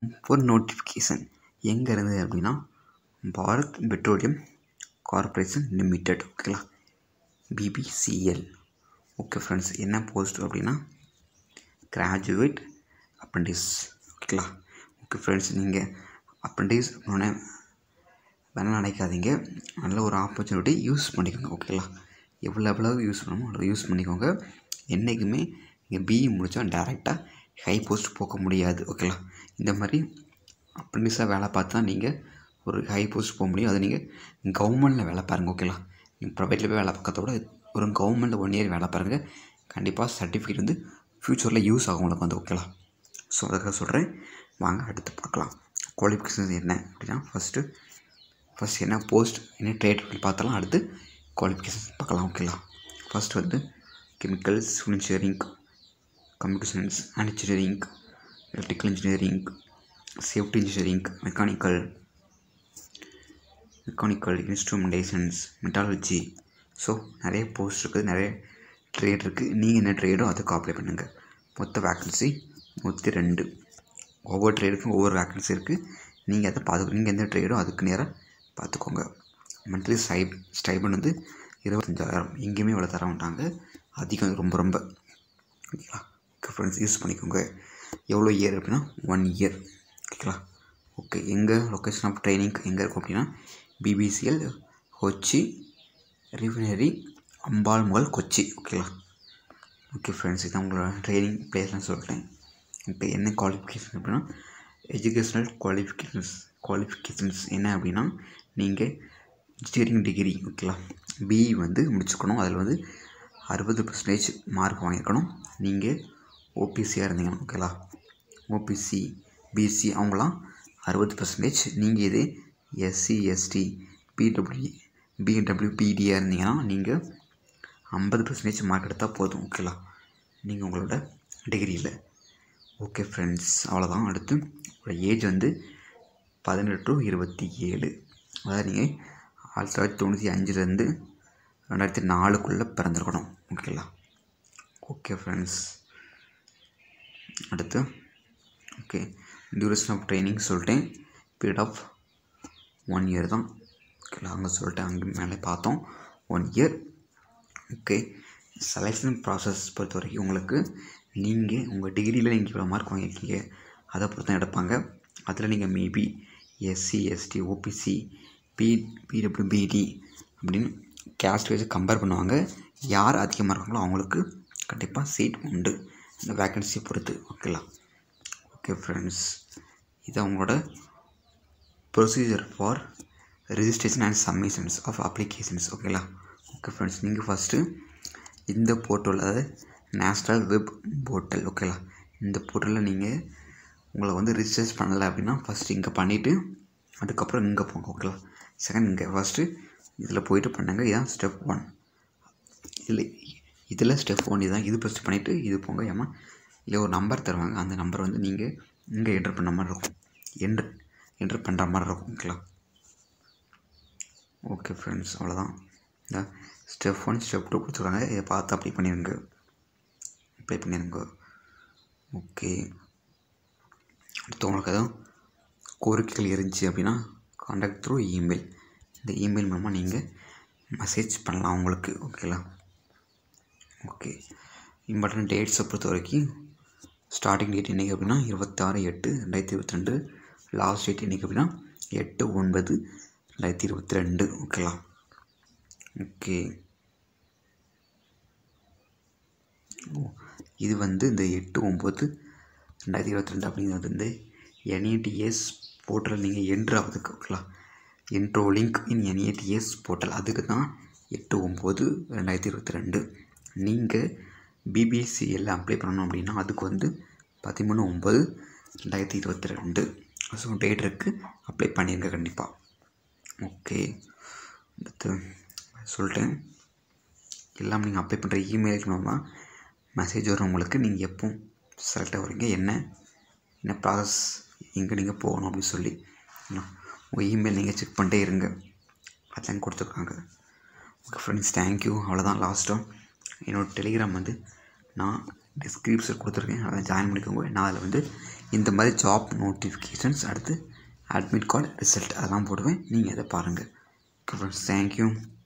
ஒரு நோட்டிஃபிகேஷன் எங்கே இருந்து அப்படின்னா பாரத் பெட்ரோலியம் கார்ப்பரேஷன் லிமிடெட் ஓகேங்களா பிபிசிஎல் ஓகே ஃப்ரெண்ட்ஸ் என்ன போஸ்ட் அப்படின்னா கிராஜுவேட் அப்ரெண்டிஸ் ஓகேங்களா ஓகே ஃப்ரெண்ட்ஸ் நீங்கள் அப்ரெண்டிஸ் அப்படின்னே வேணாம் நினைக்காதீங்க நல்ல ஒரு ஆப்பர்ச்சுனிட்டி யூஸ் பண்ணிக்கோங்க ஓகேங்களா எவ்வளோ எவ்வளோ யூஸ் பண்ணணுமோ அவ்வளோ யூஸ் பண்ணிக்கோங்க என்றைக்குமே நீங்கள் பிஇ முடித்தா டேரெக்டாக ஹை போஸ்ட் போக முடியாது ஓகேங்களா இந்த மாதிரி அப்ரெண்டிஸாக வேலை பார்த்தா நீங்கள் ஒரு ஹை போஸ்ட் போக முடியும் அதை நீங்கள் கவர்மெண்ட்டில் வேலை பாருங்கள் ஓகேங்களா நீங்கள் ப்ரைவேட்டில் போய் வேலை பார்க்கறத விட ஒரு கவர்மெண்ட்டில் ஒன் இயர் வேலை பாருங்கள் கண்டிப்பாக சர்டிஃபிகேட் வந்து ஃப்யூச்சரில் யூஸ் ஆகும் உங்களுக்கு வந்து ஓகேங்களா ஸோ அதுக்காக சொல்கிறேன் வாங்க அடுத்து பார்க்கலாம் குவாலிஃபிகேஷன்ஸ் என்ன அப்படின்னா ஃபஸ்ட்டு ஃபஸ்ட் என்ன போஸ்ட் என்ன ட்ரேட் பார்த்தலாம் அடுத்து குவாலிஃபிகேஷன்ஸ் பார்க்கலாம் ஓகேங்களா ஃபஸ்ட் வந்து chemicals engineering computer science and engineering electrical engineering safety engineering mechanical mechanical instrumentations metallurgy so நிறைய போஸ்ட் இருக்குது நிறைய ட்ரேட் இருக்குது நீங்கள் என்ன ட்ரேடோ அதுக்கு அப்ளை பண்ணுங்கள் மொத்த வேக்கன்சி நூற்றி ரெண்டு ஒவ்வொரு ட்ரேடுக்கும் ஒவ்வொரு வேக்கன்சி இருக்குது நீங்கள் அதை பார்த்து நீங்கள் எந்த ட்ரேடோ அதுக்கு நேராக பார்த்துக்கோங்க மந்த்லி ஸ்டை ஸ்டைபன் வந்து இருபத்தஞ்சாயிரம் எங்கேயுமே இவ்வளோ தர மாட்டாங்க அதிகம் ரொம்ப ரொம்ப ஓகேங்களா ஓகே ஃப்ரெண்ட்ஸ் யூஸ் பண்ணிக்கோங்க எவ்வளோ இயர் அப்படின்னா ஒன் இயர் ஓகேங்களா ஓகே எங்கே லொக்கேஷன் ஆஃப் ட்ரைனிங் எங்கே இருக்கும் அப்படின்னா பிபிசிஎல் கொச்சி ரிஃபைனரி அம்பாள் முதல் கொச்சி ஓகேங்களா ஓகே ஃப்ரெண்ட்ஸ் இதான் உங்களோட ட்ரைனிங் பிளேஸ்லாம் சொல்லிட்டேன் இப்போ என்ன குவாலிஃபிகேஷன் அப்படின்னா எஜுகேஷ்னல் குவாலிஃபிகேஷன்ஸ் குவாலிஃபிகேஷன்ஸ் என்ன அப்படின்னா நீங்கள் இன்ஜினியரிங் டிகிரி ஓகேங்களா பிஇ வந்து முடிச்சுக்கணும் அதில் வந்து அறுபது பர்சன்டேஜ் மார்க் வாங்கியிருக்கணும் நீங்கள் ஓபிசியாக இருந்தீங்கன்னா ஓகேங்களா ஓபிசி பிசி அவங்களாம் அறுபது பர்சன்டேஜ் நீங்கள் இதே எஸ்சி எஸ்டி பிடபிள்யூ பிடபிள்யூபிடியாக இருந்தீங்கன்னா நீங்கள் ஐம்பது பர்சன்டேஜ் மார்க் எடுத்தால் போதும் ஓகேங்களா நீங்கள் உங்களோட டிகிரியில் ஓகே ஃப்ரெண்ட்ஸ் அவ்வளோதான் அடுத்து உங்களோட ஏஜ் வந்து பதினெட்டு டு இருபத்தி ஏழு அதாவது நீங்கள் ஆயிரத்தி தொள்ளாயிரத்தி தொண்ணூற்றி அஞ்சுலேருந்து ரெண்டாயிரத்தி நாலுக்குள்ளே பிறந்திருக்கணும் ஓகேங்களா ஓகே ஃப்ரெண்ட்ஸ் அடுத்து ஓகே டியூரேஷன் ஆஃப் ட்ரைனிங் சொல்லிட்டேன் பீரியட் ஆஃப் ஒன் இயர் தான் ஓகேங்களா அங்கே சொல்லிட்டேன் அங்கே மேலே பார்த்தோம் one year okay selection process பொறுத்த வரைக்கும் உங்களுக்கு நீங்கள் உங்கள் டிகிரியில் நீங்கள் இவ்வளோ மார்க் வாங்கியிருக்கீங்க அதை பொறுத்து தான் எடுப்பாங்க அதில் நீங்கள் maybe SC ST OBC B PWBD அப்படின்னு கேஸ்ட் வைஸ் கம்பேர் பண்ணுவாங்க யார் அதிகமாக இருக்காங்களோ அவங்களுக்கு கண்டிப்பாக சீட் உண்டு இந்த வேக்கன்சியை பொறுத்து ஓகேங்களா ஓகே ஃப்ரெண்ட்ஸ் இது அவங்களோட procedure for registration and submissions of applications ஓகேங்களா ஓகே ஃப்ரெண்ட்ஸ் நீங்கள் ஃபஸ்ட்டு இந்த போர்ட்டல் அதாவது நேஷ்னல் வெப் போர்ட்டல் ஓகேங்களா இந்த போர்ட்டலில் நீங்கள் உங்களை வந்து ரிஜிஸ்டர்ஸ் பண்ணலை அப்படின்னா ஃபஸ்ட்டு இங்கே பண்ணிவிட்டு அதுக்கப்புறம் இங்கே போங்க ஓகேங்களா செகண்ட் இங்கே ஃபஸ்ட்டு இதில் போயிட்டு பண்ணுங்கள் இதுதான் ஸ்டெப் ஒன் இதில் இதில் ஸ்டெப் ஒன் இதுதான் இது ஃபஸ்ட்டு பண்ணிவிட்டு இது போங்க ஏமா இல்லை ஒரு நம்பர் தருவாங்க அந்த நம்பர் வந்து நீங்கள் இங்கே என்ட்ரு பண்ண மாதிரி இருக்கும் என்ட்ரு என்ட்ரு பண்ணுற மாதிரி இருக்கும் ஓகேங்களா ஓகே ஃப்ரெண்ட்ஸ் அவ்வளோதான் இந்த ஸ்டெப் ஒன் ஸ்டெப் டூ கொடுத்துருக்காங்க இதை பார்த்து அப்ளை பண்ணிடுங்க அப்ளை பண்ணிடுங்க ஓகே அடுத்து உங்களுக்கு எதுவும் கோரிக்கைகள் இருந்துச்சு அப்படின்னா காண்டாக்ட் த்ரூ இமெயில் இந்த இமெயில் மூலமாக நீங்கள் மெசேஜ் பண்ணலாம் உங்களுக்கு ஓகேங்களா ஓகே இம்பார்ட்டன்ட் டேட்ஸை பொறுத்த வரைக்கும் ஸ்டார்டிங் டேட் என்றைக்கு அப்படின்னா இருபத்தாறு எட்டு ரெண்டாயிரத்தி இருபத்தி ரெண்டு லாஸ்ட் டேட் என்றைக்கு அப்படின்னா எட்டு ஒன்பது ரெண்டாயிரத்தி இருபத்தி ரெண்டு ஓகேங்களா ஓகே ஓ இது வந்து இந்த எட்டு ஒம்பது ரெண்டாயிரத்தி இருபத்தி ரெண்டு அப்படிங்கிறது வந்து என்ஏடிஎஸ் போர்ட்டல் நீங்கள் என்ட்ரு ஆகுதுக்கு ஓகேங்களா என்ட்ரோ லிங்க் இன் என்ஏடிஎஸ் போர்ட்டல் அதுக்கு தான் எட்டு ஒம்பது ரெண்டாயிரத்தி இருபத்தி ரெண்டு நீங்கள் பிபிசிஎல்ல அப்ளை பண்ணணும் அப்படின்னா அதுக்கு வந்து பதிமூணு ஒம்பது ரெண்டாயிரத்தி இருபத்தி ரெண்டு ஸோ டேட் இருக்குது அப்ளை பண்ணிடுங்க கண்டிப்பாக ஓகே அடுத்து சொல்லிட்டேன் எல்லாம் நீங்கள் அப்ளை பண்ணுற இமெயிலுக்கு மூலமாக மெசேஜ் வரும் உங்களுக்கு நீங்கள் எப்போ செலக்ட் ஆகுறீங்க என்ன என்ன ப்ராசஸ் எங்கே நீங்கள் போகணும் அப்படின்னு சொல்லி உங்கள் இமெயில் நீங்கள் செக் பண்ணிட்டே இருங்க அதெல்லாம் கொடுத்துருக்காங்க ஓகே ஃப்ரெண்ட்ஸ் தேங்க்யூ அவ்வளோதான் லாஸ்ட்டாக என்னோடய டெலிகிராம் வந்து நான் டிஸ்கிரிப்ஷன் கொடுத்துருக்கேன் அதை ஜாயின் பண்ணிக்கோங்க நான் அதில் வந்து இந்த மாதிரி ஜாப் நோட்டிஃபிகேஷன்ஸ் அடுத்து அட்மிட் கார்டு ரிசல்ட் அதெல்லாம் போடுவேன் நீங்கள் அதை பாருங்கள் ஓகே ஃப்ரெண்ட்ஸ் தேங்க்யூ